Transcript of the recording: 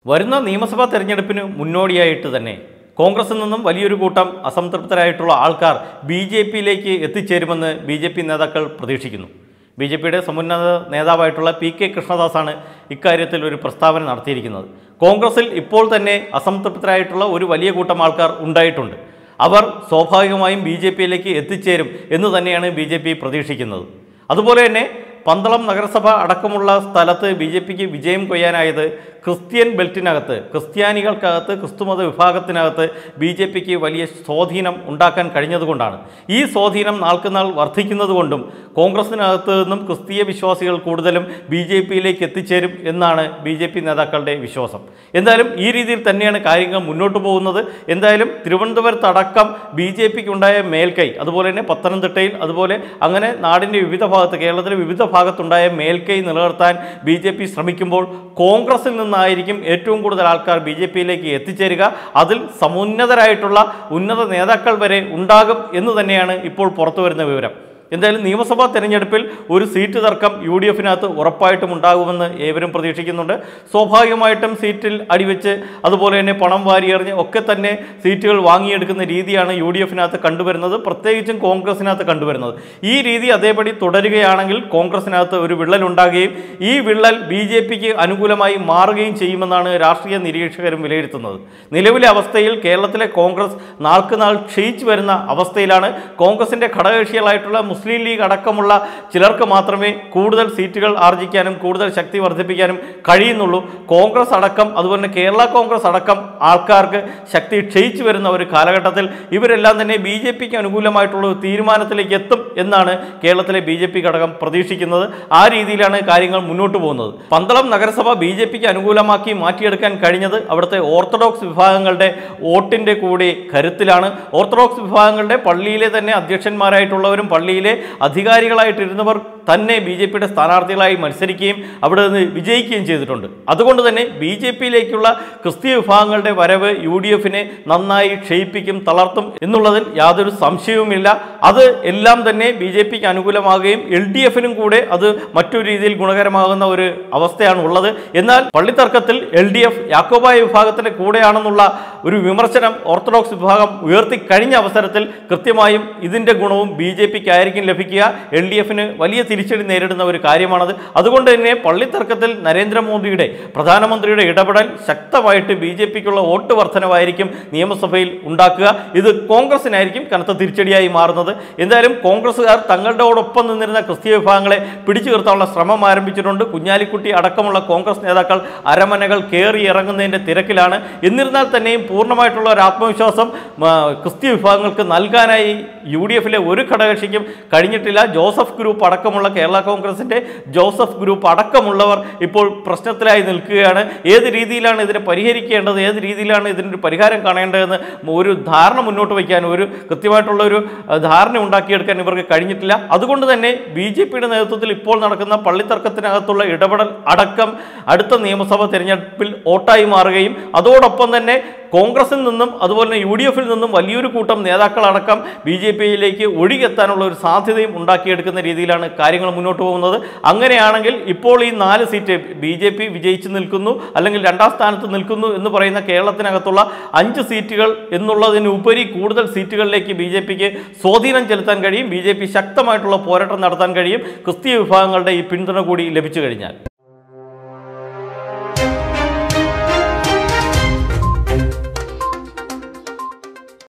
വരുന്ന നിയമസഭാ തെരഞ്ഞെടുപ്പിന് മുന്നോടിയായിട്ട് തന്നെ കോൺഗ്രസിൽ നിന്നും വലിയൊരു കൂട്ടം അസംതൃപ്തരായിട്ടുള്ള ആൾക്കാർ ബി ജെ പിയിലേക്ക് എത്തിച്ചേരുമെന്ന് ബി ജെ പി നേതാക്കൾ പ്രതീക്ഷിക്കുന്നു ബി ജെ പിയുടെ സമുന്നത നേതാവായിട്ടുള്ള പി കെ കൃഷ്ണദാസാണ് ഇക്കാര്യത്തിൽ ഒരു പ്രസ്താവന നടത്തിയിരിക്കുന്നത് കോൺഗ്രസിൽ ഇപ്പോൾ തന്നെ അസംതൃപ്തരായിട്ടുള്ള ഒരു വലിയ കൂട്ടം ആൾക്കാർ ഉണ്ടായിട്ടുണ്ട് അവർ സ്വാഭാവികമായും ബി ജെ പിയിലേക്ക് എത്തിച്ചേരും എന്ന് തന്നെയാണ് ബി ജെ പി പ്രതീക്ഷിക്കുന്നത് അതുപോലെ തന്നെ പന്തളം നഗരസഭ അടക്കമുള്ള സ്ഥലത്ത് ബി ജെ പിക്ക് വിജയം കൊയ്യാനായത് ക്രിസ്ത്യൻ ബെൽറ്റിനകത്ത് ക്രിസ്ത്യാനികൾക്കകത്ത് ക്രിസ്തുമത വിഭാഗത്തിനകത്ത് ബി ജെ പിക്ക് വലിയ സ്വാധീനം ഉണ്ടാക്കാൻ കഴിഞ്ഞതുകൊണ്ടാണ് ഈ സ്വാധീനം നാൾക്കുനാൾ വർദ്ധിക്കുന്നതുകൊണ്ടും കോൺഗ്രസിനകത്ത് നിന്നും ക്രിസ്തീയ വിശ്വാസികൾ കൂടുതലും ബി ജെ പിയിലേക്ക് എത്തിച്ചേരും എന്നാണ് ബി ജെ പി നേതാക്കളുടെ വിശ്വാസം എന്തായാലും ഈ രീതിയിൽ തന്നെയാണ് കാര്യങ്ങൾ മുന്നോട്ട് പോകുന്നത് എന്തായാലും തിരുവനന്തപുരത്ത് അടക്കം ബി ജെ പിക്ക് ഉണ്ടായ മേൽക്കൈ അതുപോലെ തന്നെ പത്തനംതിട്ടയിൽ അതുപോലെ അങ്ങനെ നാടിൻ്റെ വിവിധ ഭാഗത്ത് കേരളത്തിലെ വിവിധ ഭാഗത്തുണ്ടായ മേൽക്കൈ നിലനിർത്താൻ ബി ജെ പി ശ്രമിക്കുമ്പോൾ കോൺഗ്രസിൽ നിന്നായിരിക്കും ഏറ്റവും കൂടുതൽ ആൾക്കാർ ബി ജെ പിയിലേക്ക് എത്തിച്ചേരുക അതിൽ സമുന്നതരായിട്ടുള്ള ഉന്നത നേതാക്കൾ വരെ ഉണ്ടാകും എന്ന് തന്നെയാണ് ഇപ്പോൾ പുറത്തു വരുന്ന വിവരം എന്തായാലും നിയമസഭാ തെരഞ്ഞെടുപ്പിൽ ഒരു സീറ്റ് തർക്കം യു ഡി എഫിനകത്ത് ഉറപ്പായിട്ടും ഉണ്ടാകുമെന്ന് ഏവരും പ്രതീക്ഷിക്കുന്നുണ്ട് സ്വാഭാവികമായിട്ടും സീറ്റിൽ അടിവെച്ച് അതുപോലെ തന്നെ പണം വാരിയെറിഞ്ഞ് ഒക്കെ തന്നെ സീറ്റുകൾ വാങ്ങിയെടുക്കുന്ന രീതിയാണ് യു ഡി എഫിനകത്ത് കണ്ടുവരുന്നത് പ്രത്യേകിച്ചും കോൺഗ്രസിനകത്ത് കണ്ടുവരുന്നത് ഈ രീതി അതേപടി തുടരുകയാണെങ്കിൽ കോൺഗ്രസിനകത്ത് ഒരു വിള്ളൽ ഉണ്ടാകുകയും ഈ വിള്ളൽ ബി ജെ പിക്ക് അനുകൂലമായി മാറുകയും ചെയ്യുമെന്നാണ് രാഷ്ട്രീയ നിരീക്ഷകരും വിലയിരുത്തുന്നത് നിലവിലെ അവസ്ഥയിൽ കേരളത്തിലെ കോൺഗ്രസ് നാൾക്കുനാൾ ക്ഷയിച്ചു വരുന്ന അവസ്ഥയിലാണ് കോൺഗ്രസിന്റെ ഘടകകക്ഷികളായിട്ടുള്ള മുസ്ലിം ലീഗ് അടക്കമുള്ള ചിലർക്ക് മാത്രമേ കൂടുതൽ സീറ്റുകൾ ആർജിക്കാനും കൂടുതൽ ശക്തി വർദ്ധിപ്പിക്കാനും കഴിയുന്നുള്ളൂ കോൺഗ്രസ് അടക്കം അതുപോലെ തന്നെ കേരള കോൺഗ്രസ് അടക്കം ആൾക്കാർക്ക് ശക്തി ക്ഷയിച്ചു വരുന്ന ഒരു കാലഘട്ടത്തിൽ ഇവരെല്ലാം തന്നെ ബി ജെ പിക്ക് അനുകൂലമായിട്ടുള്ള ഒരു തീരുമാനത്തിലേക്ക് എത്തും എന്നാണ് കേരളത്തിലെ ബി ജെ പി ഘടകം പ്രതീക്ഷിക്കുന്നത് ആ രീതിയിലാണ് കാര്യങ്ങൾ മുന്നോട്ട് പോകുന്നത് പന്തളം നഗരസഭ ബി ജെ പിക്ക് അനുകൂലമാക്കി മാറ്റിയെടുക്കാൻ കഴിഞ്ഞത് അവിടുത്തെ ഓർത്തഡോക്സ് വിഭാഗങ്ങളുടെ വോട്ടിൻ്റെ കൂടി കരുത്തിലാണ് ഓർത്തഡോക്സ് വിഭാഗങ്ങളുടെ പള്ളിയിലെ തന്നെ അധ്യക്ഷന്മാരായിട്ടുള്ളവരും പള്ളിയിലെ അധികാരികളായിട്ടിരുന്നവർ തന്നെ ബി ജെ പിയുടെ സ്ഥാനാർത്ഥികളായി മത്സരിക്കുകയും അവിടെ നിന്ന് വിജയിക്കുകയും ചെയ്തിട്ടുണ്ട് അതുകൊണ്ട് തന്നെ ബി ജെ പിയിലേക്കുള്ള ക്രിസ്തീയ വിഭാഗങ്ങളുടെ വരവ് യു ഡി എഫിനെ നന്നായി ക്ഷയിപ്പിക്കും തളർത്തും എന്നുള്ളതിൽ യാതൊരു സംശയവുമില്ല അത് എല്ലാം തന്നെ ബി ജെ പിക്ക് അനുകൂലമാകുകയും എൽ ഡി എഫിനും കൂടെ അത് മറ്റൊരു രീതിയിൽ ഗുണകരമാകുന്ന ഒരു അവസ്ഥയാണ് ഉള്ളത് എന്നാൽ പള്ളിത്തർക്കത്തിൽ എൽ ഡി എഫ് യാക്കോബായ വിഭാഗത്തിന്റെ കൂടെയാണെന്നുള്ള ഒരു വിമർശനം ഓർത്തഡോക്സ് വിഭാഗം ഉയർത്തി കഴിഞ്ഞ അവസരത്തിൽ കൃത്യമായും ഇതിന്റെ ഗുണവും ബി ജെ പിക്ക് ആയിരിക്കും ലഭിക്കുക എൽ ഡി എഫിന് വലിയ തിരിച്ചടി നേരിടുന്ന ഒരു കാര്യമാണത് അതുകൊണ്ട് തന്നെ പള്ളിത്തർക്കത്തിൽ നരേന്ദ്രമോദിയുടെ പ്രധാനമന്ത്രിയുടെ ഇടപെടൽ ശക്തമായിട്ട് ബി ജെ പിക്കുള്ള വോട്ട് വർധനവായിരിക്കും നിയമസഭയിൽ ഉണ്ടാക്കുക ഇത് കോൺഗ്രസിനായിരിക്കും കനത്ത തിരിച്ചടിയായി മാറുന്നത് എന്തായാലും കോൺഗ്രസ്സുകാർ തങ്ങളുടെയോടൊപ്പം നിന്നിരുന്ന ക്രിസ്തീയ വിഭാഗങ്ങളെ പിടിച്ചു നിർത്താനുള്ള ശ്രമം ആരംഭിച്ചിട്ടുണ്ട് കുഞ്ഞാലിക്കുട്ടി അടക്കമുള്ള കോൺഗ്രസ് നേതാക്കൾ അരമനകൾ കയറി ഇറങ്ങുന്നതിൻ്റെ തിരക്കിലാണ് എന്നിരുന്നാൽ തന്നെയും പൂർണ്ണമായിട്ടുള്ള ഒരു ആത്മവിശ്വാസം ആ, ക്രിസ്തീയ വിഭാഗങ്ങൾക്ക് നൽകാനായി യു ഡി എഫിലെ ഒരു ഘടകകക്ഷിക്കും കഴിഞ്ഞിട്ടില്ല ജോസഫ് ഗ്രൂപ്പ് അടക്കമുള്ള കേരള കോൺഗ്രസിൻ്റെ ജോസഫ് ഗ്രൂപ്പ് അടക്കമുള്ളവർ ഇപ്പോൾ പ്രശ്നത്തിലായി നിൽക്കുകയാണ് ഏത് രീതിയിലാണ് ഇതിനെ പരിഹരിക്കേണ്ടത് ഏത് രീതിയിലാണ് ഇതിനൊരു പരിഹാരം കാണേണ്ടതെന്ന് ഒരു ധാരണ മുന്നോട്ട് വയ്ക്കാൻ ഒരു കൃത്യമായിട്ടുള്ള ഒരു അഹ്, ധാരണ ഉണ്ടാക്കിയെടുക്കാൻ ഇവർക്ക് കഴിഞ്ഞിട്ടില്ല അതുകൊണ്ട് തന്നെ ബി ജെ പിയുടെ നേതൃത്വത്തിൽ ഇപ്പോൾ നടക്കുന്ന പള്ളിത്തർക്കത്തിനകത്തുള്ള ഇടപെടൽ അടക്കം അടുത്ത നിയമസഭാ തെരഞ്ഞെടുപ്പിൽ വോട്ടായി മാറുകയും അതോടൊപ്പം തന്നെ കോൺഗ്രസിൽ നിന്നും അതുപോലെ തന്നെ യു ഡി എഫിൽ നിന്നും വലിയൊരു കൂട്ടം നേതാക്കളടക്കം ബി ജെ പിയിലേക്ക് ഒഴുകിയെത്താനുള്ള ഒരു സാധ്യതയും ഉണ്ടാക്കിയെടുക്കുന്ന രീതിയിലാണ് കാര്യങ്ങൾ മുന്നോട്ട് പോകുന്നത് അങ്ങനെയാണെങ്കിൽ ഇപ്പോൾ ഈ നാല് സീറ്റ് ബി ജെ പി വിജയിച്ച് നിൽക്കുന്നു അല്ലെങ്കിൽ രണ്ടാം സ്ഥാനത്ത് നിൽക്കുന്നു എന്ന് പറയുന്ന കേരളത്തിനകത്തുള്ള അഞ്ച് സീറ്റുകൾ എന്നുള്ളതിനുപരി കൂടുതൽ സീറ്റുകളിലേക്ക് ബി ജെ പിക്ക് സ്വാധീനം ചെലുത്താൻ കഴിയും ബി ജെ പി ശക്തമായിട്ടുള്ള പോരാട്ടം നടത്താൻ കഴിയും ക്രിസ്തീയ വിഭാഗങ്ങളുടെ ഈ പിന്തുണ കൂടി ലഭിച്ചു കഴിഞ്ഞാൽ